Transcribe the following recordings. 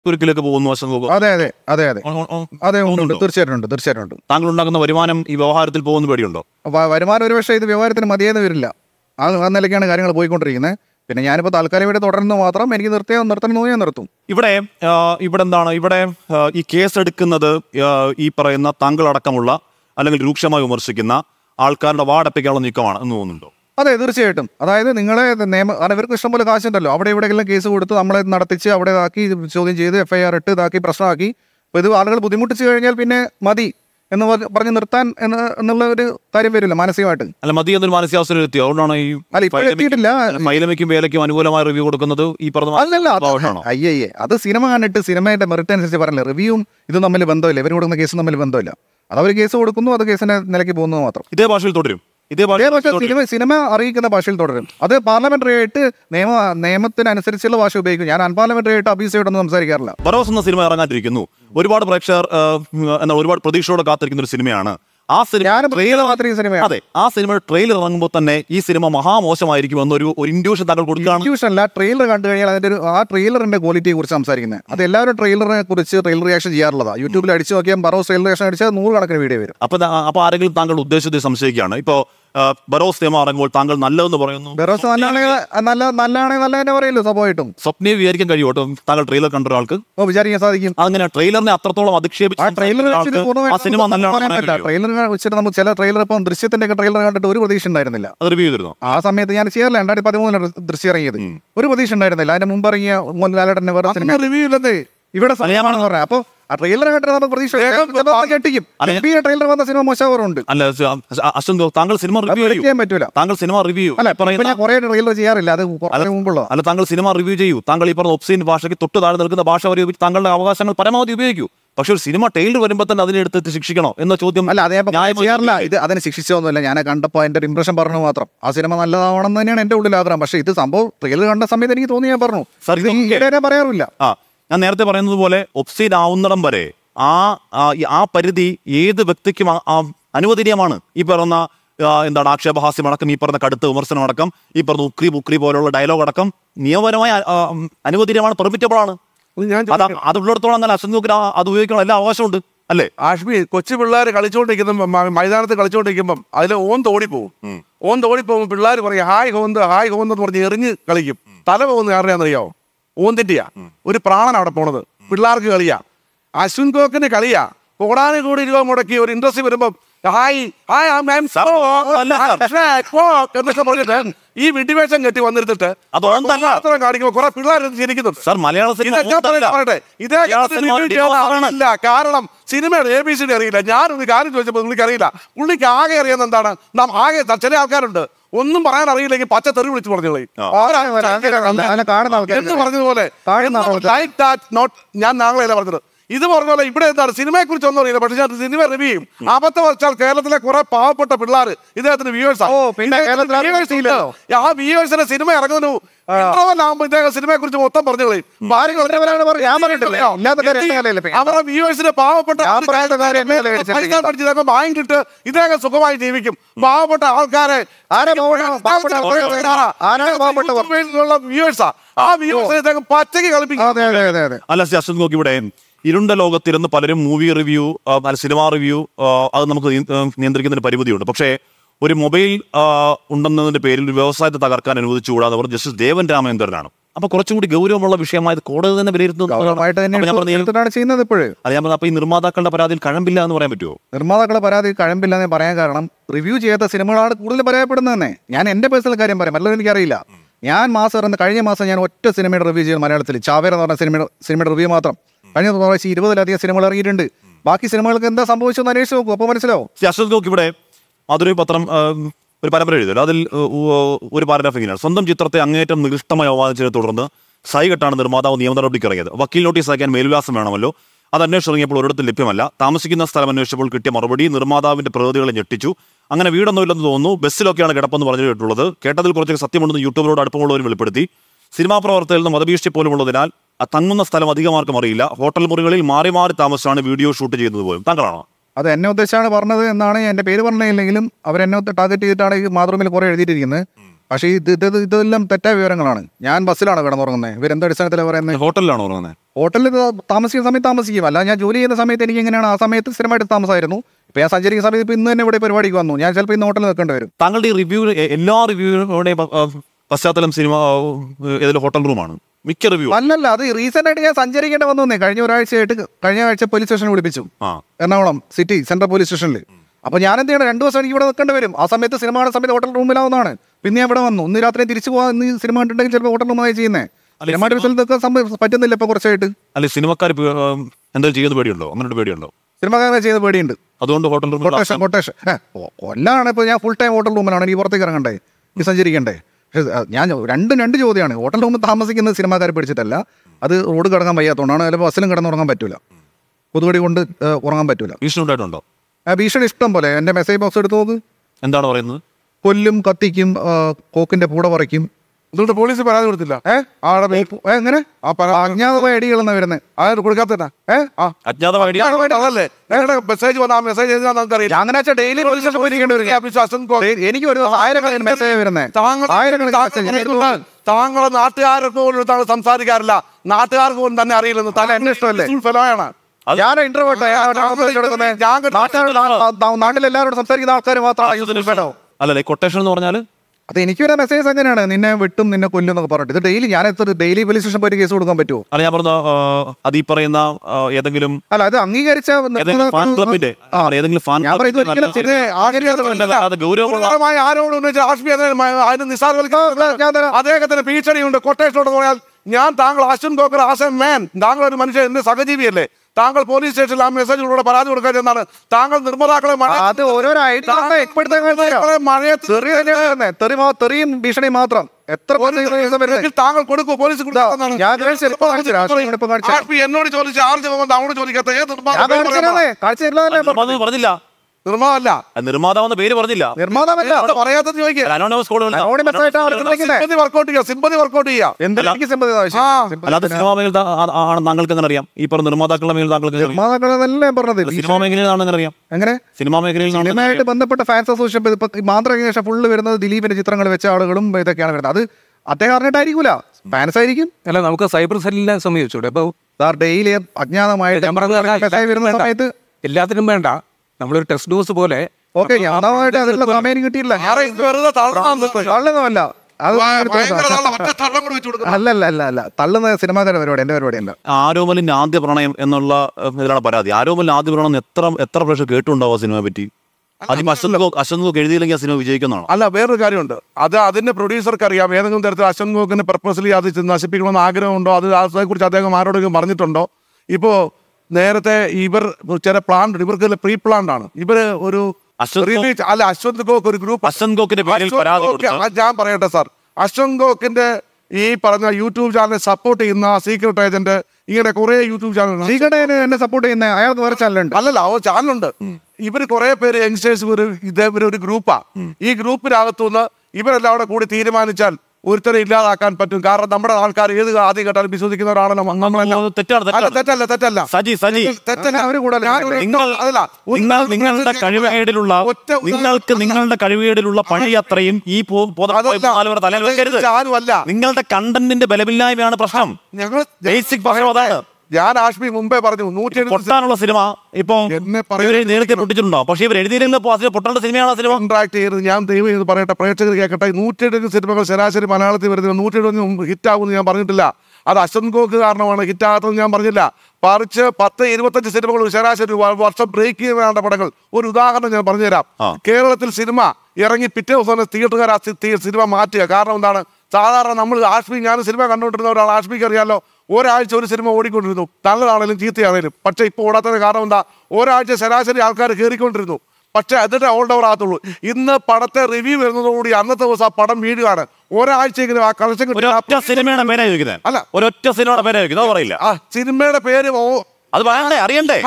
ഒരിക്കലൊക്കെ പോകുന്നു വശം നോക്കുക അതെ അതെ അതെ അതെ അതെ ഉണ്ട് ഉണ്ട് തീർച്ചയായിട്ടും ഉണ്ട് തീർച്ചയായിട്ടും ഉണ്ട് താങ്കൾ ഉണ്ടാക്കുന്ന വരുമാനം ഈ വ്യവഹാരത്തിൽ പോകുന്ന പേടിയുണ്ടോ വ- വരുമാനം ഒരു പക്ഷേ ഇത് വ്യവഹാരത്തിന് മതിയെന്ന് വരില്ല ആ ആ നിലയ്ക്കാണ് കാര്യങ്ങൾ പോയിക്കൊണ്ടിരിക്കുന്നത് പിന്നെ ഞാനിപ്പോൾ താൽക്കാലികം ഇവിടെ തുടരുന്നു മാത്രം എനിക്ക് നിർത്തിയാൽ നിർത്തണം ഞാൻ നിർത്തും ഇവിടെ ആ, ഇവിടെ എന്താണ് ഇവിടെ ആ, ഈ കേസ് എടുക്കുന്നത് ആ, ഈ പറയുന്ന താങ്കളടക്കമുള്ള അല്ലെങ്കിൽ രൂക്ഷമായി വിമർശിക്കുന്ന ആൾക്കാരുടെ വാടപ്പിക്കാനുള്ള നീക്കമാണ് എന്ന് തോന്നുന്നുണ്ടോ അതെ തീർച്ചയായിട്ടും അതായത് നിങ്ങളെ നിയമ കാരണം ഇവർക്ക് ഇഷ്ടംപോലെ കാശുണ്ടല്ലോ അവിടെ എവിടെയെങ്കിലും കേസ് കൊടുത്ത് നമ്മളെ നടത്തിച്ച് അവിടെ ഇതാക്കി ചോദ്യം ചെയ്ത് എഫ് ഐ ആർ ഇട്ട് ഇതാക്കി പ്രശ്നമാക്കി അപ്പോൾ ഇത് ആളുകൾ ബുദ്ധിമുട്ടിച്ച് കഴിഞ്ഞാൽ പിന്നെ മതി എന്ന് പറ- പറഞ്ഞ് നിർത്താൻ എന്ന് എന്നുള്ള ഒരു കാര്യം വരില്ല മാനസികമായിട്ട് അല്ല മതി എന്നൊരു മാനസികാവസ്ഥയിൽ എത്തി അതുകൊണ്ടാണ് ഈ അല്ല ഇപ്പോഴും എത്തിയിട്ടില്ല മൈലമയ്ക്കും വേലയ്ക്കും അനുകൂലമായ റിവ്യൂ കൊടുക്കുന്നത് ഈ പറഞ്ഞ അല്ലല്ല അത് ഭാവമാണോ? അയ്യയ്യേ അത് സിനിമ കണ്ടിട്ട് സിനിമയുടെ മെറിറ്റ് അനുസരിച്ച് പറഞ്ഞില്ല റിവ്യൂവും ഇതും തമ്മിൽ ബന്ധമില്ല ഇവർ കൊടുക്കുന്ന കേസും തമ്മിൽ ബന്ധമില്ല അത് അവർ കേസ് കൊടുക്കുന്നു അത് കേസിന്റെ നിലയ്ക്ക് പോകുന്നത് മാത്രം ഇതേ ഭാഷയിൽ തുടരും ഇതേ അതേ ഭാഷയിൽ പക്ഷേ തുടരും. സിനിമ സിനിമ അറിയിക്കുന്ന ഭാഷയിൽ തുടരും അത് പാർലമെന്ററി ആയിട്ട് നിയമ നിയമത്തിനനുസരിച്ചുള്ള ഭാഷ ഉപയോഗിക്കും ഞാൻ അൺപാർലമെന്ററി ആയിട്ട് അബ്യൂസ് ആയിട്ടൊന്നും സംസാരിക്കാറില്ല ബറോസ് എന്ന സിനിമ ഇറങ്ങാതിരിക്കുന്നു ഒരുപാട് പ്രേക്ഷകർ ആ, എന്താ ഒരുപാട് പ്രതീക്ഷയോടെ കാത്തിരിക്കുന്ന ഒരു സിനിമയാണ് ആ സിനിമ ഞാൻ ട്രെയിലർ മാത്രം ഈ സിനിമയാണ് അതെ ആ സിനിമയുടെ ട്രെയിലർ ഇറങ്ങുമ്പോൾ തന്നെ ഈ സിനിമ മഹാമോശമായിരിക്കും എന്നൊരു ഒരു ഇൻഡ്യൂഷൻ താങ്കൾ കൊടുക്കുകയാണ് കൺഫ്യൂഷൻ അല്ല ട്രെയിലർ കണ്ടു കഴിഞ്ഞാൽ അതിന്റെ ഒരു ആ ട്രെയിലറിന്റെ ക്വാളിറ്റിയെ കുറിച്ച് സംസാരിക്കുന്നത് അത് എല്ലാവരും ട്രെയിലറിനെ കുറിച്ച് ട്രെയിലർ റിയാക്ഷൻ ചെയ്യാറുള്ളതാണ് യൂട്യൂബിൽ അടിച്ചു നോക്കിയാൽ ബറോസ് ട്രെയിലർ റിയാക്ഷൻ അടിച്ചാൽ നൂറുകണക്കിന് വീഡിയോ വരും അപ്പൊ ദാ- അപ്പൊ ആരെങ്കിലും താങ്കൾ ഉദ്ദേശത്തെ സംശയിക്കുകയാണ് ഇപ്പോ ആ, ബറോസ് സിനിമ ഇറങ്ങുമ്പോൾ താങ്കൾ നല്ലതെന്ന് പറയുന്നു ബറോസ് നല്ലതാണെങ്കിൽ നല്ല നല്ലതാണെങ്കിൽ നല്ല തന്നെ പറയല്ലോ സ്വാഭാവികമായിട്ടും സ്വപ്നയെ വിചാരിക്കാൻ കഴിയും കേട്ടോ താങ്കൾ ട്രെയിലർ കണ്ട ഒരാൾക്ക് ഓ വിചാരിക്കാൻ സാധിക്കും അങ്ങനെ ട്രെയിലറിനെ അത്രത്തോളം അധിക്ഷേപിച്ച് ആ ട്രെയിലർ ആൾക്ക് ആ സിനിമ പറയാൻ നല്ല പറ്റില്ല ട്രെയിലർ വെച്ചിട്ട് നമുക്ക് ചില ട്രെയിലർ ഇപ്പം ദൃശ്യത്തിന്റെ ഒക്കെ ട്രെയിലർ കണ്ടിട്ട് ഒരു പ്രതീക്ഷ ഉണ്ടായിരുന്നില്ല അത് റിവ്യൂ ചെയ്തിരുന്നു ആ സമയത്ത് ഞാൻ ചെയ്യാറില്ല രണ്ടായിരത്തി പതിമൂന്നിലാണ് ദൃശ്യം ഇറങ്ങിയത് ഒരു പ്രതീക്ഷ ഉണ്ടായിരുന്നില്ല അതിന്റെ മുമ്പ് ഇറങ്ങിയ മോഹൻലാലേട്ടന്റെ വേറെ സിനിമ റിവ്യൂ ഇല്ലെന്നേ ഇവിടെ സത്യമാണെന്ന് പറയാം അപ്പൊ ആ ട്രെയിലർ കണ്ടിട്ട് നമുക്ക് പ്രതീക്ഷ ചിലപ്പോൾ അത് ഞെട്ടിക്കും ട്രെയിലർ വന്ന സിനിമ മോശമാറുണ്ട് അല്ല അശ്വന്ത് താങ്കൾ സിനിമ റിവ്യൂ ചെയ്യൂ ചെയ്യാൻ പറ്റൂല താങ്കൾ സിനിമ റിവ്യൂ അല്ല ഇപ്പൊ ഞാൻ കുറെ ട്രെയിലർ ചെയ്യാറില്ല അത് കുറേ മുമ്പുള്ള അല്ല താങ്കൾ സിനിമ റിവ്യൂ ചെയ്യൂ താങ്കൾ ഈ പറഞ്ഞ ഒപ്സീൻ ഭാഷയ്ക്ക് തൊട്ട് താഴെ നിൽക്കുന്ന ഭാഷ ഉപയോഗിച്ച് താങ്കളുടെ അവകാശങ്ങൾ പരമാവധി ഉപയോഗിക്കൂ പക്ഷെ ഒരു സിനിമ ടൈലർ വരുമ്പോൾ തന്നെ അതിനെടുത്ത് ശിക്ഷിക്കണോ എന്ന ചോദ്യം അല്ല അതേ ന്യായമായി ചെയ്യാറില്ല ഇത് അതിനെ ശിക്ഷിച്ചതൊന്നുമില്ല ഞാൻ കണ്ടപ്പോൾ അതിന്റെ ഒരു ഇംപ്രഷൻ പറഞ്ഞു മാത്രം ആ സിനിമ നല്ലതാവണം തന്നെയാണ് എന്റെ ഉള്ളിൽ ആഗ്രഹം പക്ഷേ ഇത് സംഭവം ട്രെയിലർ കണ്ട സമയത്ത് എനിക്ക് തോന്നി ഞാൻ പറഞ്ഞു സാർ, ഇത് ഇതൊക്കെ- ഈയിടെ ഞാൻ പറയാറില്ല ആ ഞാൻ നേരത്തെ പറയുന്നത് പോലെ ഒപ്സീൻ ആവുന്നിടം വരെ ആ ആ, ഈ- ആ പരിധി ഏത് വ്യക്തിക്കും ആ- ആ അനുവദനീയമാണ് ഈ പറയുന്ന ആ, എന്താണ് ആക്ഷേപഹാസ്യം അടക്കം ഈ പറഞ്ഞ കടുത്ത വിമർശനം അടക്കം ഈ പറഞ്ഞ ഉക്രി ബുക്രി പോലുള്ള ഡയലോഗ് അടക്കം നിയമപരമായ ആ, ഉം, അനുവദനീയമാണ് പെർമിറ്റബിൾ ആണ് ഞാൻ അത് അത് ഉള്ളിടത്തോളം അങ്ങനെ അശ്വന്ത് അത് ഉപയോഗിക്കണം എല്ലാ അവകാശമുണ്ട് അല്ലേ ആഷ്മി കൊച്ചു പിള്ളേർ കളിച്ചോണ്ടിരിക്കുന്ന മ- മൈതാനത്ത് കളിച്ചോണ്ടിരിക്കുമ്പം അതിൽ ഓൻ തോടിപ്പോവും ഓൻ തോടിപ്പോകുമ്പോൾ പിള്ളേർ പറയും ഹായ് ഹോന്ത് ഹായ് ഹോന്ത് എന്ന് പറഞ്ഞ് എറിഞ്ഞ് കളിക്കും തല പോകുന്ന ആരുടെയാണെന്നറിയാവോ ഓൻ തെറ്റിയാ ഒരു പ്രാണൻ അവിടെ പോണത് പിള്ളേർക്ക് കളിയാ അശ്വിൻ കോക്കിന് കളിയാ കോടാനും കോടി രൂപ മുടക്കി ഒരു ഇൻഡസ്ട്രി വരുമ്പം hi hi I am so അല്ല, എന്നൊക്കെ പറഞ്ഞിട്ട് ഈ വിഡിവേഷം കെട്ടി വന്നിരുന്നിട്ട് അത് ഓൻ തന്നെ. മാത്രം കാണിക്കുമ്പോൾ കുറെ പിള്ളേർ ജനിക്കുന്നുണ്ട് സാർ മലയാള സിനിമ ഇതൊക്കെ ഓർത്തല്ല. പറയട്ടെ ഇതേ മലയാള സിനിമ ഡിഫോമാണ്. ഇല്ല കാരണം സിനിമയുടെ എ ബി സി ഡി അറിയില്ല ഞാനൊരു കാര്യം ചോദിച്ചപ്പോൾ പുള്ളിക്ക് അറിയില്ല പുള്ളിക്ക് ആകെ അറിയാവുന്ന എന്താണ് നാം ആകെ ത- ചില ആൾക്കാരുണ്ട് ഒന്നും പറയാൻ അറിയില്ലെങ്കിൽ പച്ച തെറി വിളിച്ച് പറഞ്ഞു കളയും. അതിനെ കാണുന്ന ആൾക്കാർ എന്ന് പറഞ്ഞതുപോലെ താഴ്ന്ന ആൾക്കാർ. like that, not ഞാൻ നാളെയല്ല പറഞ്ഞത് ഇത് പറഞ്ഞ പോലെ ഇവിടെ എന്താണ് സിനിമയെ കുറിച്ച് ഒന്നും അറിയില്ല പക്ഷെ ഞാൻ സിനിമ റിവ്യൂ ചെയ്യും അബദ്ധം വെച്ചാൽ കേരളത്തിലെ കുറെ പാവപ്പെട്ട പിള്ളേർ ഇദ്ദേഹത്തിന് വ്യൂവേഴ്സ് ഓ, പിന്നെ കേരളത്തിൽ ആരും ചെയ്യില്ലല്ലോ. ആ വ്യൂവേഴ്സിനെ സിനിമ ഇറങ്ങുന്നു ആകുമ്പോൾ ഇദ്ദേഹം സിനിമയെ കുറിച്ച് മൊത്തം പറഞ്ഞു കളയും ഭാര്യകൾ ഇവരാണ് പറഞ്ഞത്. ഞാൻ പറഞ്ഞിട്ടില്ല. ഇല്ലാത്ത കാര്യം എന്നെ കളിയല്ലേ ഇപ്പൊ. അവരുടെ വ്യൂവേഴ്സിന് പാവപ്പെട്ട ഞാൻ പറയാത്ത കാര്യം എന്നെ കളിയല്ലേ പൈസ ചെയ്യില്ല. അടിച്ച് ഇതൊക്കെ വാങ്ങിച്ചിട്ട് ഇദ്ദേഹം സുഖമായി ജീവിക്കും പാവപ്പെട്ട ആൾക്കാരെ ആരാ പാവപ്പെട്ട- പാവപ്പെട്ട ആൾക്കാരെ? ആരാണ് പാവപ്പെട്ട വ്യൂവേഴ്സാ ആ വ്യൂവേഴ്സിനെ ഇദ്ദേഹം പച്ചയ്ക്ക് കളിപ്പിക്കും അതെ അതെ അതെ അതെ അല്ല സി അശ്വന്ത് നോക്കി ഇവിടെ ഇരുണ്ട ലോകത്തിരുന്ന് പലരും മൂവി റിവ്യൂ സിനിമ റിവ്യൂ അത് നമുക്ക് നിയ- ആ, നിയന്ത്രിക്കുന്നതിന് പരിമിതിയുണ്ട് പക്ഷേ ഒരു മൊബൈൽ ആ, ഉണ്ടെന്നതിന്റെ പേരിൽ ഒരു വ്യവസായത്തെ തകർക്കാൻ അനുവദിച്ചുകൂടാതെ പറഞ്ഞ ജസ്റ്റിസ് ദേവൻ രാമചന്ദ്രനാണ് അപ്പൊ കുറച്ചും കൂടി ഗൗരവമുള്ള വിഷയമായത് കോടതി തന്നെ വിലയിരുത്തുന്നു ഗൗരവമായിട്ട് തന്നെ അപ്പൊ ഞാൻ പറഞ്ഞ എടുത്തിട്ടാണ് ചെയ്യുന്നത് ഇപ്പോഴും അത് ഞാൻ പറഞ്ഞ അപ്പൊ ഈ നിർമ്മാതാക്കളുടെ പരാതിയിൽ കഴമ്പില്ല എന്ന് പറയാൻ പറ്റുമോ നിർമ്മാതാക്കളെ പരാതി കഴമ്പില്ലെന്ന് പറയാൻ കാരണം റിവ്യൂ ചെയ്യാത്ത സിനിമകളാണ് കൂടുതൽ പരാജയപ്പെടുന്നത് തന്നെ ഞാൻ എൻ്റെ പേഴ്സണൽ കാര്യം പറയാം മറ്റുള്ളത് എനിക്കറിയില്ല ഞാൻ മാസം ഇറന്ന് കഴിഞ്ഞ മാസം ഞാൻ ഒറ്റ സിനിമയുടെ റിവ്യൂ ചെയ്തു മലയാളത്തിൽ ചാവേര എന്ന് പറഞ്ഞ സിനിമയുടെ സിനിമയുടെ റിവ്യൂ മാത്രം കഴിഞ്ഞ പ്രാവശ്യം ഇരുപതിലധികം സിനിമകൾ ഇറങ്ങിയിട്ടുണ്ട് ബാക്കി സിനിമകൾക്ക് എന്താ സംഭവിച്ചതെന്ന് അന്വേഷിച്ച് നോക്കൂ അപ്പോൾ മനസ്സിലാവും സി അശ്വന്ത് നോക്ക് ഇവിടെ അതൊരു പത്രം ആ, ഒരു പരമ്പര എഴുതിയല്ലോ അതിൽ ഉ, ഉ, ഒരു പാരഗ്രാഫ് ഇങ്ങനെയാണ് സ്വന്തം ചിത്രത്തെ അങ്ങേറ്റം നികൃഷ്ടമായി അവമാനിച്ചതിനെ തുടർന്ന് സൈകെട്ടാണ് നിർമ്മാതാവ് നിയമ നടപടിക്ക് ഇറങ്ങിയത് വക്കീൽ നോട്ടീസ് അയക്കാൻ മേൽവിലാസം വേണമല്ലോ അത് അന്വേഷിച്ചിറങ്ങിയപ്പോൾ ഒരിടത്തും ലഭ്യമല്ല താമസിക്കുന്ന സ്ഥലം അന്വേഷിച്ചപ്പോൾ കിട്ടിയ മറുപടി നിർമ്മാതാവിന്റെ പ്രതികളെ ഞെട്ടിച്ചു അങ്ങനെ വീടൊന്നുമില്ലെന്ന് തോന്നുന്നു ബസ്സിലൊക്കെയാണ് കിടപ്പെന്ന് പറഞ്ഞു കേട്ടുള്ളത് കേട്ടതിൽ കുറച്ചൊക്കെ സത്യമുണ്ടെന്ന് യൂട്യൂബിനോട് അടുപ്പമുള്ളവരും വെളിപ്പെടുത്തി സിനിമാ പ്രവർത്തകരിൽ നിന്ന് മതഭീഷണി പോലും ഉള്ളതിനാൽ ആ തങ്ങുന്ന സ്ഥലം അധികമാർക്കും അറിയില്ല ഹോട്ടൽ മുറികളിൽ മാറി മാറി താമസിച്ചാണ് വീഡിയോ ഷൂട്ട് ചെയ്യുന്നത് പോലും താങ്കളാണോ അത് എന്നെ ഉദ്ദേശിച്ചാണ് പറഞ്ഞത് എന്നാണ് എൻ്റെ പേര് പറഞ്ഞില്ലെങ്കിലും അവരെന്നെ ടാർഗറ്റ് ചെയ്തിട്ടാണ് ഈ മാതൃഭൂമിയിൽ കുറേ എഴുതിയിട്ടിരിക്കുന്നത് പക്ഷേ ഇത് ഇത് ഇതെല്ലാം തെറ്റായ വിവരങ്ങളാണ് ഞാൻ ബസ്സിലാണ് കിടന്നുറങ്ങുന്നത് ഇവരെന്ത് അടിസ്ഥാനത്തിലാണ് പറയുന്നത് ഹോട്ടലിലാണോ ഉറങ്ങുന്നത് ഹോട്ടലിൽ താമസിക്കുന്ന സമയത്ത് താമസിക്കും അല്ല ഞാൻ ജോലി ചെയ്യുന്ന സമയത്ത് എനിക്ക് എങ്ങനെയാണ് ആ സമയത്ത് സ്ഥിരമായിട്ട് താമസമായിരുന്നു ഇപ്പൊ ഞാൻ സഞ്ചരിക്കുന്ന സമയത്ത് ഇപ്പൊ ഇന്ന് തന്നെ ഇവിടെ പരിപാടിക്ക് വന്നു ഞാൻ ചിലപ്പോൾ ഇന്ന് ഹോട്ടലിൽ നിൽക്കേണ്ടി വരും താങ്കളുടെ ഈ റിവ്യൂ എല്ലാ റിവ്യൂകളുടെയും പശ്ചാത്തലം സിനിമ ഏതൊരു ഹോട്ടൽ റൂമാണ് മിക്ക റിവ്യൂ അല്ലല്ല അത് റീസെന്റ് ആയിട്ട് ഞാൻ സഞ്ചരിക്കേണ്ടി വന്നേ കഴിഞ്ഞ ഒരാഴ്ചയായിട്ട് കഴിഞ്ഞ ആഴ്ച പോലീസ് സ്റ്റേഷനിൽ വിളിപ്പിച്ചു ആ എറണാകുളം സിറ്റി സെൻട്രൽ പോലീസ് സ്റ്റേഷനിൽ അപ്പൊ ഞാൻ എന്ത് ചെയ്യണം രണ്ടു ദിവസം എനിക്ക് ഇവിടെ നിൽക്കേണ്ടി വരും ആ സമയത്ത് സിനിമ കാണുന്ന സമയത്ത് ഹോട്ടൽ റൂമിലാവുന്നതാണ് പിന്നെ ഞാൻ ഇവിടെ വന്നു ഇന്ന് രാത്രി തിരിച്ചു പോകാൻ ഇന്ന് ഈ സിനിമ കണ്ടിട്ടുണ്ടെങ്കിൽ ചിലപ്പോൾ ഹോട്ടൽ റൂമായി ചെയ്യുന്നത് അല്ല, സിനിമ സ്ഥലത്ത് നിൽക്കാൻ സംഭവം പറ്റുന്നില്ല ഇപ്പൊ കുറച്ചായിട്ട് അല്ലെ സിനിമക്കാർ എന്തെങ്കിലും ചെയ്യുന്ന പേടിയുണ്ടോ അങ്ങനെ ഒരു പേടിയുണ്ടോ സിനിമക്കാരെ ചെയ്യുന്ന പേടിയുണ്ട് അതുകൊണ്ട് ഹോട്ടൽ റൂം കൊട്ടേഷൻ കൊട്ടേഷൻ ഏ, കൊ- കൊല്ലാണ് ഇപ്പോൾ ഞാൻ ഫുൾ ടൈം ഹോട്ടൽ റൂമിലാണ് എനിക്ക് പുറത്തേക്ക് ഇറങ്ങണ്ടേ ഈ സഞ്ചരിക്കണ്ടേ പക്ഷേ ആ, ഞാൻ രണ്ടും രണ്ട് ചോദ്യമാണ് ഹോട്ടൽ റൂമിൽ താമസിക്കുന്നത് സിനിമാക്കാരെ പിടിച്ചിട്ടല്ല അത് റോഡ് കിടക്കാൻ വയ്യാത്തതുകൊണ്ടാണ് അല്ലെങ്കിൽ ബസ്സിലും കിടന്നുറങ്ങാൻ പറ്റൂല കൊതുകടി കൊണ്ട് ഏ, ഉറങ്ങാൻ പറ്റൂല ഭീഷണി ഉണ്ടായിട്ടുണ്ടോ ആ, ഭീഷണി ഇഷ്ടം പോലെ എൻ്റെ മെസ്സേജ് ബോക്സ് എടുത്ത് നോക്ക് എന്താണ് പറയുന്നത് കൊല്ലും കത്തിക്കും ആ, കോക്കിന്റെ പൂട പറിക്കും അതുകൊണ്ട് പോലീസ് പരാതി കൊടുത്തില്ല ഏ ആടെ ഏ, ഏ, എങ്ങനെ ആ പരാതി അജ്ഞാതമായ അടികളെന്നാ വരുന്നത് അതായത് കൊടുക്കാത്തന്നെ ഏ ആ അജ്ഞാത ഐഡിയ അതല്ലേ നിങ്ങളുടെ മെസ്സേജ് വന്ന ആ മെസ്സേജ് എഴുതാൻ നമുക്കറിയില്ല ഞാൻ അങ്ങനെ വെച്ചാൽ ഡെയിലി പോലീസ് സ്റ്റേഷൻ പോയിരിക്കേണ്ടി വരും ഞാൻ വിശ്വാസം കൊ- ഡെയിലി- എനിക്ക് ഒരു ആയിരക്കണക്കിന് മെസ്സേജ് വരുന്നത് താങ്കൾ ആയിരക്കണക്കിന് message. താങ്കൾ- താങ്കളെ നാട്ടുകാർക്ക് പോലും താങ്കൾ സംസാരിക്കാറില്ല നാട്ടുകാർക്ക് പോലും തന്നെ അറിയില്ലെന്ന് അല്ല, എന്നെ ഇഷ്ടമല്ലേ? ഫെലോയാണ് ഞാൻ ഇന്റർവ്യൂട്ട് നാട്ടിലെല്ലാവരോടും സംസാരിക്കുന്ന ആൾക്കാർ മാത്രമാണ് യൂസ് കേട്ടോ അല്ലല്ലേ കൊട്ടേഷൻ എന്ന് പറഞ്ഞാൽ അത് എനിക്ക് വരാൻ മെസ്സേജ് എങ്ങനെയാണ് നിന്നെ വെട്ടും നിന്നെ കൊല്ലും എന്നൊക്കെ പറഞ്ഞിട്ട് ഇത് ഡെയിലി ഞാൻ എത്ര ഡെയിലി പോലീസ് സ്റ്റേഷൻ പോയിട്ട് കേസ് കൊടുക്കാൻ പറ്റുമോ അല്ല ഞാൻ പറഞ്ഞ അത് ഈ പറയുന്ന ആ, ഏതെങ്കിലും അല്ല അത് അംഗീകരിച്ച ഏതെങ്കിലും ഫാൻ ക്ലബിന്റെ ആ. അല്ല, ഏതെങ്കിലും ഫാൻ ഞാൻ പറയുന്നത് ഒരിക്കലും ക്ലബിന്റെ ഇത് ആചരിക്കാത്തതല്ല. അത് ഗൗരവമുള്ള ഗുരുതരമായ ആരോടും ഉന്നയിച്ച ആശ്മി അതിനെ മ- അതിന് നിസ്സാരവൽക്കരിക്കാൻ ഞാൻ തരാം. അദ്ദേഹത്തിന് ഭീഷണിയുണ്ട് കൊട്ടേഷനോട് പോയാൽ ഞാൻ താങ്കൾ അശ്വൻ ഗോക്കർ ആസ് എ മാൻ താങ്കൾ ഒരു മനുഷ്യൻ എന്റെ സഹജീവിയല്ലേ താങ്കൾ പോലീസ് സ്റ്റേഷനിൽ ആ മെസ്സേജിലൂടെ പരാതി കൊടുക്കാൻ ചെന്നാണ് താങ്കൾ നിർമ്മാതാക്കളെ മഴ- അത് ഓരോരോ ഐഡിയ നിർമ്മാതാക്കളെ മഴയത്ത് തെറി തന്നെയാണ് തെറി മാ- തെറിയും ഭീഷണിയും മാത്രം എത്ര message വരുന്നത്? എങ്കിൽ താങ്കൾ കൊടുക്കൂ പോലീസ് കൊടുക്കാന്നാണ്. ഞാൻ കാണിച്ചു തരാം. ഇപ്പൊ കാണിച്ചു തരാം. ആശ്മി ഇപ്പൊ കാണിച്ചു തരാം. ആഷ്മി എന്നോട് ചോദിച്ച ആറ് ജപം താങ്കളോട് ചോദിക്കാത്ത ഏത് ഞാൻ നിർമ്മാതാക്കളെ കാണിച്ചു പറയാൻ തരാമേ. കാണിച്ചു തരില്ല നിർമ്മാതാവ് പറഞ്ഞില്ല നിർമ്മാതല്ല അത് നിർമ്മാതാവെന്ന പേര് പറഞ്ഞില്ല നിർമ്മാതാവല്ല എന്താ പറയാത്തത് ചോദിക്കുക അനോണമസ് കോൾ ഓടി മെസ്സേജ് വിളിക്കുന്നത് സിമ്പതി വർക്കൗട്ട് ചെയ്യുക സിമ്പതി വർക്കൗട്ട് ചെയ്യുക എന്തെനിക്ക് സിമ്പതി ആവശ്യം ആ. അല്ലാതെ സിനിമാ മേഖല ആണ് താങ്കൾക്ക് എങ്ങനെ അറിയാം ഈ പറഞ്ഞ നിർമ്മാതാക്കളുടെ മേഖല താങ്കൾക്ക് എങ്ങനെ അറിയാം നിർമ്മാതാക്കളെന്നല്ല ഞാൻ പറഞ്ഞത് സിനിമാ മേഖലയിലാണെന്ന് എങ്ങനെ അറിയാം എങ്ങനെ സിനിമാ മേഖലയിൽ നിന്നാണ് സിനിമയായിട്ട് ബന്ധപ്പെട്ട ഫാൻസ് അസോസിയേഷൻ ഇപ്പൊ ഈ മാത്രം ശേഷം ഫുള്ള് വരുന്നത് ദിലീപിന്റെ ചിത്രങ്ങൾ വെച്ച ആളുകളും ഇതൊക്കെയാണ് വരുന്നത് അത് അദ്ദേഹം അറിഞ്ഞിട്ടായിരിക്കൂല ഫാൻസ് ആയിരിക്കും അല്ല നമുക്ക് സൈബർ സെല്ലിനെ സമീപിച്ചൂടെ അപ്പോൾ സാർ ഡെയിലി അജ്ഞാതമായിട്ട് ഞാൻ പറഞ്ഞത് അല്ല, മെസ്സേജ് വരുന്ന വേണ്ട. സമയത്ത് എല്ലാത്തിനും വേണ്ട നമ്മളൊരു ടെക്സ്റ്റ് ഡോസ് പോലെ ഓക്കെ ജ്ഞാതമായിട്ട് അതിനുള്ള സമയം കിട്ടിയില്ല ആരെ വെറുതെ തള്ളാൻ നിർത്തുക. തള്ളുന്നതല്ല അത് ഭയങ്കര തള്ള, ഒറ്റ തള്ളം കൂടി വെച്ച് കൊടുക്കണം. അല്ലല്ല അല്ല അല്ല തള്ളുന്ന സിനിമാക്കാരുടെ പരിപാടി എന്റെ പരിപാടിയല്ല ആരോമലിന്റെ ആദ്യ പ്രണയം എന്നുള്ള ഏഹ്, ഇതിലാണ് പരാതി ആരോമലിന്റെ ആദ്യ പ്രണയം എത്ര എത്ര പ്രേക്ഷകർ കേട്ടുണ്ടാവും ആ സിനിമയെ പറ്റി ആദ്യം അശ്വന്ത് ഗോക്ക് അശ്വന്ത് ഗോക്ക് എഴുതിയില്ലെങ്കിൽ ആ സിനിമ വിജയിക്കുന്നതാണ് അല്ല വേറൊരു കാര്യമുണ്ട് അത് അതിന്റെ പ്രൊഡ്യൂസർക്ക് അറിയാം ഏതെങ്കിലും തരത്തിൽ അശ്വൻ ഗോക്കിന് പർപ്പസ്ലി അത് ചെ- നശിപ്പിക്കണമെന്ന് ആഗ്രഹമുണ്ടോ അത് അതേക്കുറിച്ച് അദ്ദേഹം ആരോടെങ്കിലും പറഞ്ഞിട്ടുണ്ടോ ഇപ്പോ നേരത്തെ ഇവർ ചില പ്ലാൻ ഇവർക്ക് പ്രീ പ്ലാൻഡ് ആണ് ഇവര് ഒരു അശ്വന്ത് ഗോക്ക് release- അല്ല അശ്വന്ത് ഗോക്ക് ഒരു ഗ്രൂപ്പ് അശ്വന്ത് ഗോക്കിന്റെ പേരിൽ അശ്വന്ത് പരാതി ഗോക്ക് കൊടുത്ത് ആ, ഞാൻ പറയട്ടെ സാർ അശ്വന്ത് ഗോക്കിന്റെ ഈ പറഞ്ഞ യൂട്യൂബ് ചാനൽ സപ്പോർട്ട് ചെയ്യുന്ന സീക്രട്ട് ഏജന്റ് ഇങ്ങനെ കുറെ യൂട്യൂബ് ചാനൽ ശ്രീകണ്ഠന് എന്നെ സപ്പോർട്ട് ചെയ്യുന്ന അയാൾക്ക് വേറെ ചാനലുണ്ട് അല്ലല്ല ഓ ചാനലുണ്ട് ഇവര് കുറെ പേര് യങ്സ്റ്റേഴ്സ് ഒരു ഇതേപോലെ ഒരു ഗ്രൂപ്പാ ഈ ഗ്രൂപ്പിനകത്തുനിന്ന് ഇവരെല്ലാം കൂടെ കൂടി തീരുമാനിച്ചാൽ ഒരുത്തരെ ഇല്ലാതാക്കാൻ പറ്റും കാരണം നമ്മുടെ ആൾക്കാർ ഏത് ആദ്യം കേട്ടാലും വിശ്വസിക്കുന്നവരാണല്ലോ നമ്മളെല്ലാം അത് തെറ്റാണ് അല്ല തെറ്റാണ് തെറ്റല്ല തെറ്റല്ല സജി സജി തെറ്റല്ല അവര് കൂടുതൽ ഞാൻ ഒരു- നിങ്ങൾ അതല്ല ഒരു- നിങ്ങൾ നിങ്ങളുടെ കഴിവേടിലുള്ള ഒറ്റ ഉദാഹരണം- നിങ്ങൾക്ക് നിങ്ങളുടെ കഴിവേടിലുള്ള പഴി അത്രയും ഈ പോ- പോത- അതല്ല. നാല് പേരുടെ തലയിൽ വെക്കരുത് ഞാനും അല്ല നിങ്ങളുടെ കണ്ടന്റിന്റെ ബലമില്ലായ്മയാണ് പ്രശ്നം ഞങ്ങൾ ബേസിക് പ്രശ്നം അതാണ് ഞാൻ ആഷ്മി മുമ്പേ പറഞ്ഞു നൂറ്റി എഴുപത് പൊട്ടാനുള്ള സിനിമ ഇപ്പൊ എന്നെ പറയ- ഇവര് നേരത്തെ പൊട്ടിച്ചിട്ടുണ്ടോ പക്ഷെ ഇവർ എഴുതിയില്ലെങ്കിൽ ഇപ്പൊ അതിന് പൊട്ടേണ്ട സിനിമയാണ് ആ സിനിമ കോൺട്രാക്ട് ചെയ്ത് ഞാൻ ദൈവം ഇത് പറയട്ടെ പ്രേക്ഷകർ കേൾക്കട്ടെ നൂറ്റി എഴുപത് സിനിമകൾ ശരാശരി മലയാളത്തിൽ വരുന്നത് നൂറ്റി എഴുപത് ഹിറ്റാകുമെന്ന് ഞാൻ പറഞ്ഞിട്ടില്ല അത് അശ്വന്ത് ഗോക്ക് കാരണമാണ് ഹിറ്റാകാത്തതെന്ന് ഞാൻ പറഞ്ഞില്ല പറിച്ച് പത്ത് ഇരുപത്തഞ്ച് സിനിമകൾ ശരാശരി വ- വർഷം ബ്രേക്ക് ചെയ്യുന്നതാണ് പടങ്ങൾ ഒരു ഉദാഹരണം ഞാൻ പറഞ്ഞുതരാം ആ. കേരളത്തിൽ സിനിമ ഇറങ്ങി പിറ്റേ ദിവസം തന്നെ തിയേറ്ററുകാർ ആ സി- തി- സിനിമ മാറ്റുക കാരണം എന്താണ് സാധാരണ നമ്മൾ ആഷ്മി ഞാൻ സിനിമ കണ്ടുകൊണ്ടിരുന്ന ഒരാൾ ആഷ്മിക്ക് അറിയാലോ ഒരാഴ്ച ഒരു സിനിമ ഓടിക്കൊണ്ടിരുന്നു നല്ലതാണേലും ചീത്തയാണേലും പക്ഷേ ഇപ്പോൾ ഓടാത്തതിന് കാരണം എന്താ ഒരാഴ്ച ശരാശരി ആൾക്കാർ കയറിക്കൊണ്ടിരുന്നു പക്ഷേ അതിന്റെ ഓൾഡ് ഓവർ ആകത്തുള്ളൂ ഇന്ന് പടത്തെ റിവ്യൂ വരുന്നതോടുകൂടി അന്നത്തെ ദിവസം ആ പടം വീഴുകയാണ് ഒരാഴ്ചയെങ്കിലും ആ കളക്ഷൻ ഒരൊറ്റ സിനിമയുടെ പേരാ ചോദിക്കുന്നത് അല്ല. ഒരൊറ്റ സിനിമയുടെ പേരാ ചോദിക്കുന്നത് അത് പറയില്ല ആ സിനിമയുടെ പേര് ഓ അത് പറയണ്ടേ അറിയണ്ടേ ആ,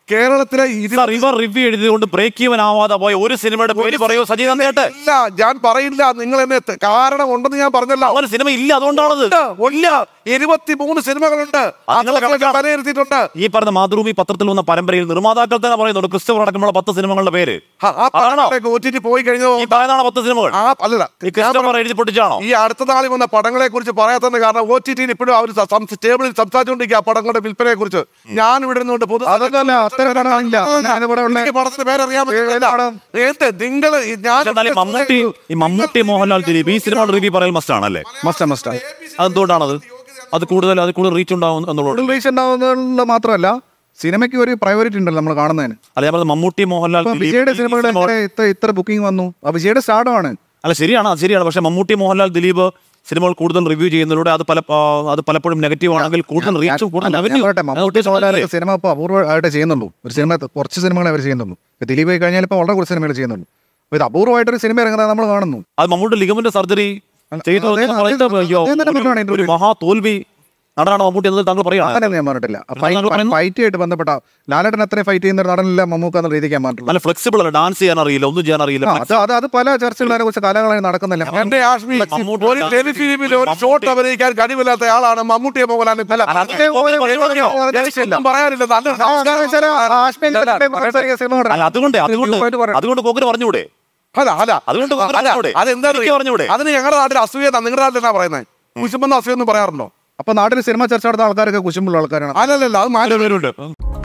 കേരളത്തിലെ ഇത് സാർ ഇവർ റിവ്യൂ എഴുതിയതുകൊണ്ട് ബ്രേക്ക് ഈവൻ ആവാതെ പോയ ഒരു സിനിമയുടെ പേര് പറയൂ സജി നന്ദിയേട്ടെ ഇല്ല ഞാൻ പറയില്ല നിങ്ങൾ എന്നെ ത- കാരണം ഉണ്ടെന്ന് ഞാൻ പറഞ്ഞല്ലോ അങ്ങനെ സിനിമ ഇല്ല അതുകൊണ്ടാണത് ഉണ്ട്, ഇല്ല ഇരുപത്തി മൂന്ന് സിനിമകളുണ്ട് അത് നിങ്ങളെ അതൊക്കെ കണക്കാണ്. വിലയിരുത്തിയിട്ടുണ്ട് ഈ പറഞ്ഞ മാതൃഭൂമി പത്രത്തിൽ വന്ന പരമ്പരയിൽ നിർമ്മാതാക്കൾ തന്നെ പറയുന്നുണ്ട് ക്രിസ്റ്റഫർ അടക്കമുള്ള പത്ത് സിനിമകളുടെ പേര് ആ, ആ അതാണോ? പടങ്ങളൊക്കെ OTT പോയി കഴിഞ്ഞോ ഈ പറയുന്നതാണ് പത്ത് സിനിമകൾ ആ അല്ലല്ല ഈ ക്രിസ്റ്റഫർ എഴുതി പൊട്ടിച്ചാണോ ഈ അടുത്ത നാളിൽ വന്ന പടങ്ങളെ കുറിച്ച് പറയാത്തതിന് കാരണം ഒ ടി ടിയിൽ ഇപ്പോഴും അവർ ടേബിളിൽ സംസാരിച്ചുകൊണ്ടിരിക്കുക ആ പടങ്ങളുടെ വിൽപ്പനയെ കുറിച്ച് ഞാൻ ഇവിടെ നിന്നുകൊണ്ട് പൊതു അതൊക്കെ അല്ല അത്തരം പടങ്ങളില്ല ഞാൻ ഇവിടെ ഉള്ള എനിക്ക് പടത്തിന്റെ പേരറിയാൻ ഏത് പടം? നിങ്ങൾ ഞാൻ പക്ഷെ എന്നാലും മമ്മൂട്ടി ഈ മമ്മൂട്ടി മോഹൻലാൽ ദിലീപ് ഈ സിനിമ റിവ്യൂ പറയൽ മസ്റ്റ് ആണല്ലേ മസ്റ്റ് മസ്റ്റ് അതെന്തുകൊണ്ടാണത് അത് കൂടുതൽ അത് കൂടുതൽ റീച്ച് ഉണ്ടാവും എന്നുള്ളത് കൂടുതൽ റീച്ച് ഉണ്ടാവുന്നത് മാത്രമല്ല സിനിമയ്ക്ക് ഒരു പ്രയോറിറ്റി ഉണ്ടല്ലോ നമ്മൾ കാണുന്നതിന് അല്ല ഞാൻ പറഞ്ഞത് മമ്മൂട്ടി മോഹൻലാൽ ഇപ്പൊ ദിലീപ് വിജയുടെ ഈ സിനിമകളുടെ സിനിമ- ഇത്ര ഇത്ര ബുക്കിംഗ് വന്നു ആ വിജയുടെ സ്റ്റാർഡാണ് അല്ല ശരിയാണ് അത് ശരിയാണ് പക്ഷെ മമ്മൂട്ടി മോഹൻലാൽ ദിലീപ് സിനിമകൾ കൂടുതൽ റിവ്യൂ ചെയ്യുന്നതിലൂടെ അത് പല ആ, അത് പലപ്പോഴും നെഗറ്റീവ് ആണെങ്കിൽ കൂടുതൽ റീച്ചും കൂടുതൽ revenue. അത് ഉദ്ദേശം വളരെ സിനിമ ഇപ്പോൾ അപൂർവമായിട്ട് ചെയ്യുന്നുള്ളൂ ഒരു സിനിമ കുറച്ച് സിനിമകളെ അവർ ചെയ്യുന്നുള്ളൂ ഇപ്പൊ ദിലീപ് ആയി കഴിഞ്ഞാൽ ഇപ്പോൾ വളരെ കുറച്ച് സിനിമകൾ ചെയ്യുന്നുള്ളൂ അപ്പൊ ഇത് അപൂർവമായിട്ട് ഒരു സിനിമ ഇറങ്ങുന്നത് നമ്മൾ കാണുന്നു അത് മമ്മൂട്ടി ലിഗമെന്റ് സർജറി ചെയ്ത അതെ, അതെ, പറയുന്നത് അയ്യോ, അദ്ദേഹം തന്നെ ഒരു- പറഞ്ഞതാണ് ഒരു interview. മഹാ തോൽവി നടനാണ് മമ്മൂട്ടി എന്നത് താങ്കൾ പറയുകയാണ് അങ്ങനെ ഞാൻ പറഞ്ഞിട്ടില്ല താങ്കൾ പറയുന്നു? ഫൈറ്റ് ആയിട്ട് ബന്ധപ്പെട്ട ലാലേട്ടൻ അത്രയും ഫൈറ്റ് ചെയ്യുന്ന ഒരു നടനില്ല മമ്മൂക്ക എന്ന രീതിക്ക് ഞാൻ പറഞ്ഞിട്ടുള്ളത് നല്ല ഫ്ലെക്സിബിൾ അല്ല ഡാൻസ് ചെയ്യാൻ അറിയില്ല ഒന്നും ചെയ്യാൻ അറിയില്ല ആ, അത് അത് അത് പല ചർച്ചകളും അതിനെ കുറിച്ച് കാലങ്ങളായി നടക്കുന്നില്ല എന്റെ ആഷ്മി മമ്മൂട്ടി ഒരു ടെലിഫിലിമിൽ ഒരു ഷോട്ട് അഭിനയിക്കാൻ കഴിവില്ലാത്ത ആളാണ് മമ്മൂട്ടിയെ മോഹൻലാലിനെ അല്ല, അതിന്റെ ഒരു പരിപാടിയോ? ഒന്നും പറയാനില്ല നല്ല ആ, കാരണം വെച്ചാല് ആഷ്മി അല്ല, ഇത്രയും സംസാരിക്കുന്ന സിനിമ കണ്ടിട്ടില്ല. അല്ല അതുകൊണ്ട് അതുകൊണ്ട് പോയിട്ട് പറയാം. അതുകൊണ്ട് കോക്കിന് പറഞ്ഞൂടെ അല്ല അല്ല അതുകൊണ്ട് അല്ല പറഞ്ഞൂടെ? അതെന്താ എനിക്ക് പറഞ്ഞൂടെ? അതിന് ഞങ്ങളുടെ നാട്ടിൽ അസൂയ നിങ്ങളുടെ നാട്ടിൽ എന്നാ പറയുന്നത് കുശുമ്പെന്ന് അസൂയ എന്ന് പറയാറുണ്ടോ അപ്പൊ നാട്ടിൽ സിനിമ ചർച്ച നടത്തുന്ന ആൾക്കാരൊക്കെ കുശുമ്പുള്ള ആൾക്കാരാണ് അല്ലല്ല അത് മാറ്റി പേരുണ്ട്